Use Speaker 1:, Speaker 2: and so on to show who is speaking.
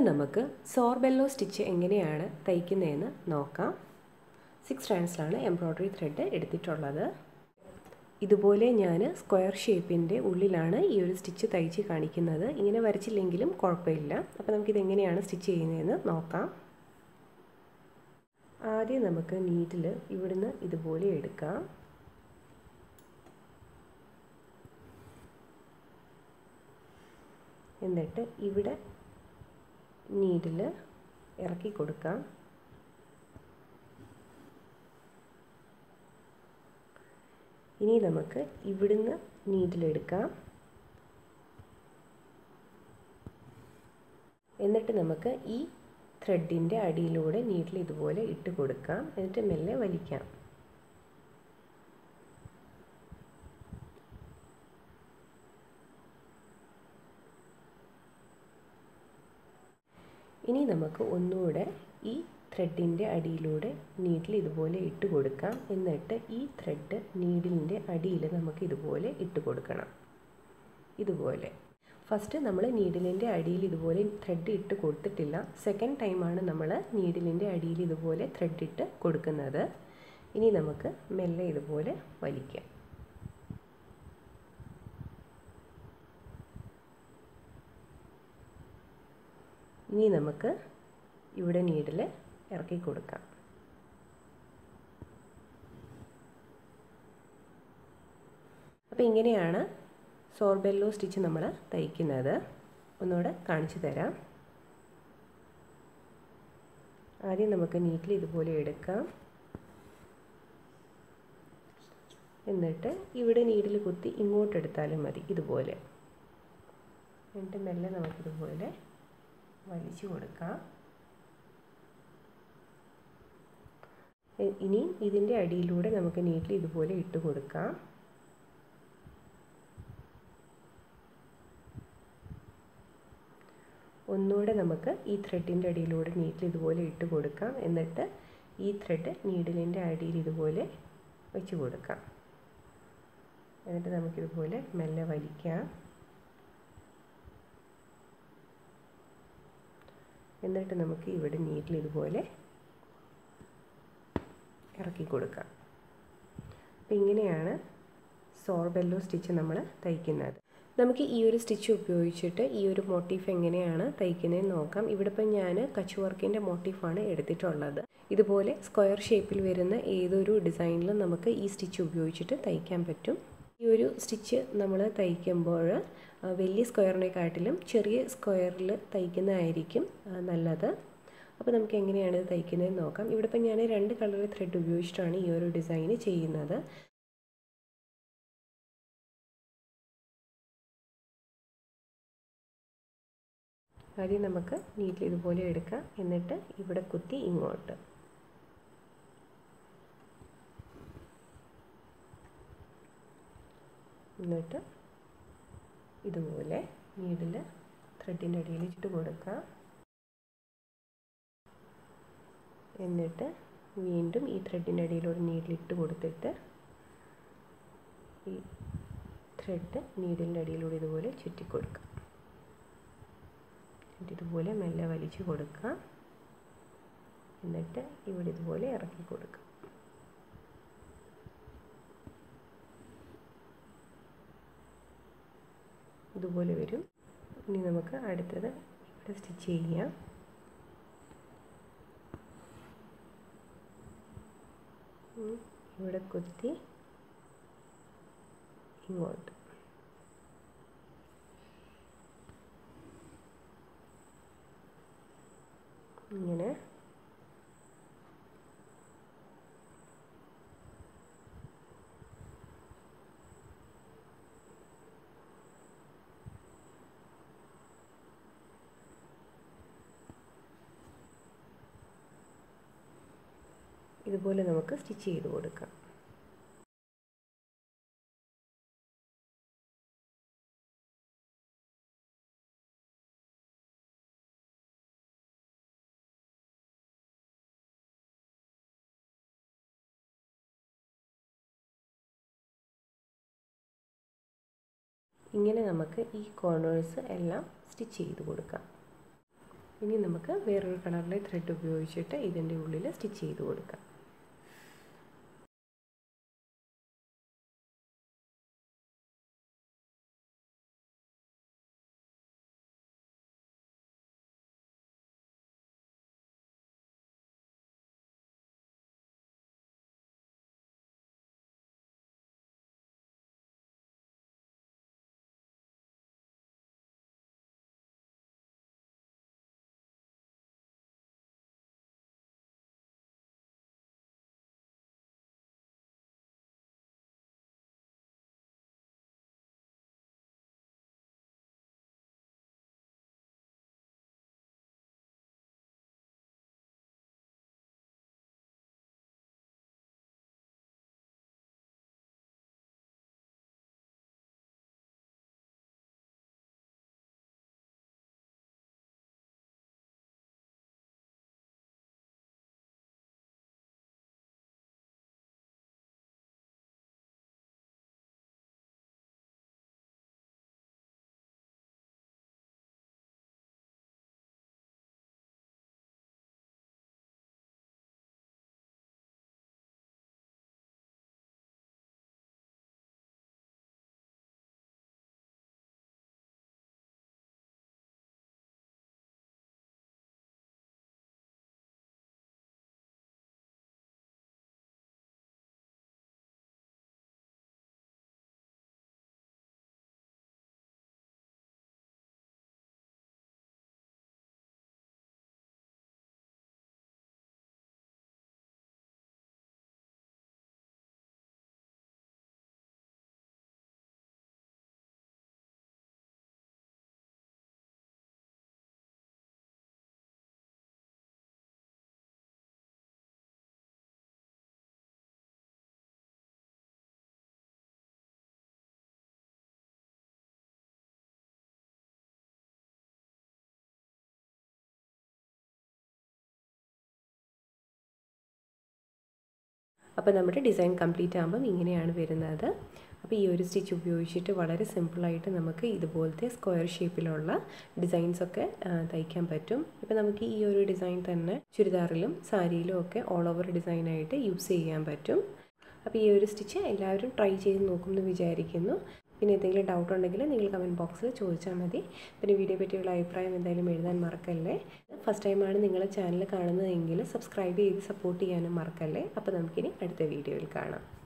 Speaker 1: നമുക്ക് സോർബെല്ലോ സ്റ്റിച്ച് എങ്ങനെയാണ് തയ്ക്കുന്നതെന്ന് നോക്കാം സിക്സ് സ്റ്റാൻഡ്സിലാണ് എംബ്രോയ്ഡറി ത്രെഡ് എടുത്തിട്ടുള്ളത് ഇതുപോലെ ഞാൻ സ്ക്വയർ ഷേപ്പിൻ്റെ ഉള്ളിലാണ് ഈ ഒരു സ്റ്റിച്ച് തയ്ച്ച് കാണിക്കുന്നത് ഇങ്ങനെ വരച്ചില്ലെങ്കിലും കുഴപ്പമില്ല അപ്പോൾ നമുക്കിത് എങ്ങനെയാണ് സ്റ്റിച്ച് ചെയ്യുന്നതെന്ന് നോക്കാം ആദ്യം നമുക്ക് നീറ്റിൽ ഇവിടുന്ന് ഇതുപോലെ എടുക്കാം എന്നിട്ട് ഇവിടെ നീഡിൽ ഇറക്കി കൊടുക്കാം ഇനി നമുക്ക് ഇവിടുന്ന് നീഡിലെടുക്കാം എന്നിട്ട് നമുക്ക് ഈ ത്രെഡിൻ്റെ അടിയിലൂടെ നീഡിൽ ഇതുപോലെ ഇട്ട് കൊടുക്കാം എന്നിട്ട് മെല്ലെ വലിക്കാം ഇനി നമുക്ക് ഒന്നുകൂടെ ഈ ത്രെഡിൻ്റെ അടിയിലൂടെ നീഡിൽ ഇതുപോലെ ഇട്ട് കൊടുക്കാം എന്നിട്ട് ഈ ത്രെഡ് നീഡിലിൻ്റെ അടിയിൽ നമുക്ക് ഇതുപോലെ ഇട്ട് കൊടുക്കണം ഇതുപോലെ ഫസ്റ്റ് നമ്മൾ നീഡിലിൻ്റെ അടിയിൽ ഇതുപോലെ ത്രെഡ് ഇട്ട് കൊടുത്തിട്ടില്ല സെക്കൻഡ് ടൈമാണ് നമ്മൾ നീഡിലിൻ്റെ അടിയിൽ ഇതുപോലെ ത്രെഡ് ഇട്ട് കൊടുക്കുന്നത് ഇനി നമുക്ക് മെല്ലെ ഇതുപോലെ വലിക്കാം ഇനി നമുക്ക് ഇവിടെ നീഡിൽ ഇറക്കി കൊടുക്കാം അപ്പോൾ ഇങ്ങനെയാണ് സോർബെല്ലോ സ്റ്റിച്ച് നമ്മൾ തയ്ക്കുന്നത് ഒന്നുകൂടെ കാണിച്ചു തരാം ആദ്യം നമുക്ക് നീറ്റിൽ ഇതുപോലെ എടുക്കാം എന്നിട്ട് ഇവിടെ നീഡിൽ കുത്തി ഇങ്ങോട്ട് എടുത്താലും മതി ഇതുപോലെ എന്നിട്ട് മെല്ലെ നമുക്കിതുപോലെ വലിച്ചു കൊടുക്കാം ഇനി ഇതിൻ്റെ അടിയിലൂടെ നമുക്ക് നീറ്റിൽ ഇതുപോലെ ഇട്ട് കൊടുക്കാം ഒന്നുകൂടെ നമുക്ക് ഈ ത്രെഡിൻ്റെ അടിയിലൂടെ നീറ്റിൽ ഇതുപോലെ ഇട്ട് കൊടുക്കാം എന്നിട്ട് ഈ ത്രെഡ് നീഡിലിൻ്റെ അടിയിൽ ഇതുപോലെ വെച്ച് കൊടുക്കാം എന്നിട്ട് നമുക്കിതുപോലെ മെല്ലെ വലിക്കാം എന്നിട്ട് നമുക്ക് ഇവിടെ നീറ്റിൽ ഇതുപോലെ ഇറക്കി കൊടുക്കാം അപ്പം ഇങ്ങനെയാണ് സോർബെല്ലോ സ്റ്റിച്ച് നമ്മൾ തയ്ക്കുന്നത് നമുക്ക് ഈ ഒരു സ്റ്റിച്ച് ഉപയോഗിച്ചിട്ട് ഈ ഒരു മോട്ടീഫ് എങ്ങനെയാണ് തയ്ക്കുന്നതെന്ന് നോക്കാം ഇവിടെ ഇപ്പം ഞാൻ കച്ച് വർക്കിൻ്റെ മോട്ടീഫാണ് എടുത്തിട്ടുള്ളത് ഇതുപോലെ സ്ക്വയർ ഷേപ്പിൽ വരുന്ന ഏതൊരു ഡിസൈനിലും നമുക്ക് ഈ സ്റ്റിച്ച് ഉപയോഗിച്ചിട്ട് തയ്ക്കാൻ പറ്റും ഈ ഒരു സ്റ്റിച്ച് നമ്മൾ തയ്ക്കുമ്പോൾ വലിയ സ്ക്വയറിനെക്കാട്ടിലും ചെറിയ സ്ക്വയറിൽ തയ്ക്കുന്നതായിരിക്കും നല്ലത് അപ്പോൾ നമുക്ക് എങ്ങനെയാണ് ഇത് തയ്ക്കുന്നതെന്ന് നോക്കാം ഇവിടെ ഇപ്പം ഞാൻ രണ്ട് കളർ ത്രെഡ് ഉപയോഗിച്ചിട്ടാണ് ഈ ഒരു ഡിസൈന് ചെയ്യുന്നത് ആദ്യം നമുക്ക് നീറ്റിൽ ഇതുപോലെ എടുക്കാം എന്നിട്ട് ഇവിടെ കുത്തി ഇങ്ങോട്ട് എന്നിട്ട് ഇതുപോലെ നീഡിൽ ത്രെഡിൻ്റെ അടിയിൽ ഇട്ട് കൊടുക്കാം എന്നിട്ട് വീണ്ടും ഈ ത്രെഡിൻ്റെ അടിയിലൂടെ നീഡിലിട്ട് കൊടുത്തിട്ട് ഈ ത്രെഡ് നീഡിലിൻ്റെ അടിയിലൂടെ ഇതുപോലെ ചുറ്റി കൊടുക്കാം ഇതുപോലെ മെല്ലെ വലിച്ചു കൊടുക്കാം എന്നിട്ട് ഇവിടെ ഇതുപോലെ ഇറക്കി കൊടുക്കാം ഇതുപോലെ വരും ഇനി നമുക്ക് അടുത്തത് ഇവിടെ സ്റ്റിച്ച് ചെയ്യാം ഇവിടെ കുത്തി ഇങ്ങോട്ട് ഇങ്ങനെ ഇതുപോലെ നമുക്ക് സ്റ്റിച്ച് ചെയ്ത് കൊടുക്കാം ഇങ്ങനെ നമുക്ക് ഈ കോർണേഴ്സ് എല്ലാം സ്റ്റിച്ച് ചെയ്ത് കൊടുക്കാം ഇനി നമുക്ക് വേറൊരു കളറിലെ ത്രെഡ് ഉപയോഗിച്ചിട്ട് ഇതിൻ്റെ ഉള്ളിൽ സ്റ്റിച്ച് ചെയ്ത് കൊടുക്കാം അപ്പോൾ നമ്മുടെ ഡിസൈൻ കംപ്ലീറ്റ് ആകുമ്പം ഇങ്ങനെയാണ് വരുന്നത് അപ്പോൾ ഈ ഒരു സ്റ്റിച്ച് ഉപയോഗിച്ചിട്ട് വളരെ സിമ്പിളായിട്ട് നമുക്ക് ഇതുപോലത്തെ സ്ക്വയർ ഷേപ്പിലുള്ള ഡിസൈൻസൊക്കെ തയ്ക്കാൻ പറ്റും ഇപ്പോൾ നമുക്ക് ഈ ഒരു ഡിസൈൻ തന്നെ ചുരിദാറിലും സാരിയിലും ഒക്കെ ഓൾ ഓവർ ഡിസൈനായിട്ട് യൂസ് ചെയ്യാൻ പറ്റും അപ്പോൾ ഈ ഒരു സ്റ്റിച്ച് എല്ലാവരും ട്രൈ ചെയ്ത് നോക്കുമെന്ന് വിചാരിക്കുന്നു പിന്നെ എന്തെങ്കിലും ഡൗട്ട് ഉണ്ടെങ്കിൽ നിങ്ങൾ കമൻറ്റ് ബോക്സിൽ ചോദിച്ചാൽ മതി പിന്നെ വീഡിയോ പറ്റിയുള്ള അഭിപ്രായം എന്തായാലും എഴുതാൻ മറക്കല്ലേ ഫസ്റ്റ് ടൈമാണ് നിങ്ങൾ ചാനൽ കാണുന്നതെങ്കിൽ സബ്സ്ക്രൈബ് ചെയ്ത് സപ്പോർട്ട് ചെയ്യാനും മറക്കല്ലേ അപ്പോൾ നമുക്കിനി അടുത്ത വീഡിയോയിൽ കാണാം